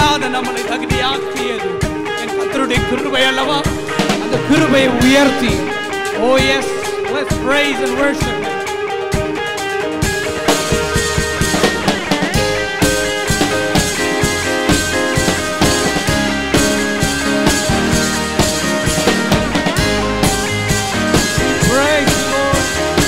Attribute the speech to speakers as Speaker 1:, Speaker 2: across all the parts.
Speaker 1: இல்லாத நம்மளை தகுதியாக்கியது என் கத்தருடைய கிருபை அல்லவா அந்த கிருபையை உயர்த்தி oh yes let's praise and worship him. Praise the Lord.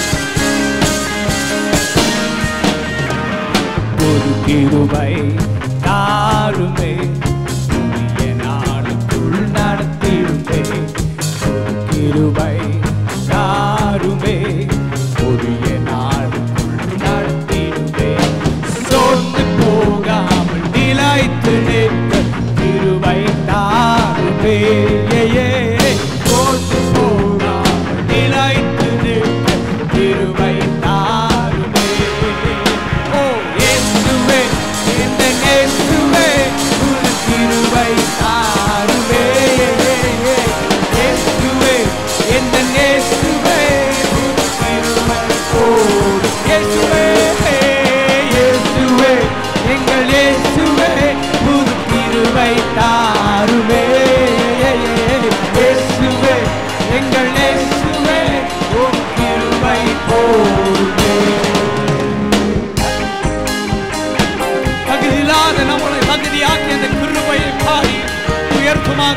Speaker 1: ஒரு கிருபை தாருமே புதிய நாளுக்குள் நடத்திடுமே ஒரு கிருபை தாருமே புதிய நாளுக்குள் நடத்திடுமே சோர்ந்து போகாமல் நிலைத்து நிற்க கிருபை தாருமே ஏ, ஏ, ஏ. சோர்ந்து போகாமல் நிலைத்து நிற்க கிருபை தாருமே ஓ இயேசுவே இந்த இயேசுவே உன் கிருபை தாருமே இயேசுவே இந்த இயேசுவே உன் கிருபை போடு இயேசுவே இயேசுவே எங்கள் இயேசுவே புது கிருபை தாருமே இயேசுவே எங்கள் இயேசுவே உன் கிருபை போடுமே தகுதியில்லாத நம்மளை தகுதியாக்கி அந்த கிருபையை பாடி உயர்த்துமாக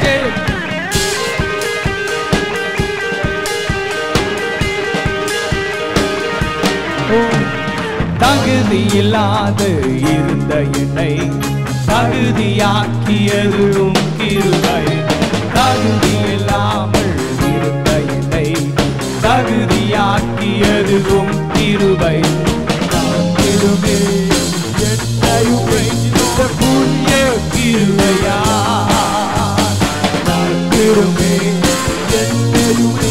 Speaker 1: ஓ, தகுதியில்லாத இருந்த என்னை தகுதியாக்கியதும் கிருபை தகுதியில்லாமல் இருந்த என்னை தகுதியாக்கியதும் கிருபை கிருபை என்னையும் இந்த புண்ணிய கிருபையா கிருபை என்னையும்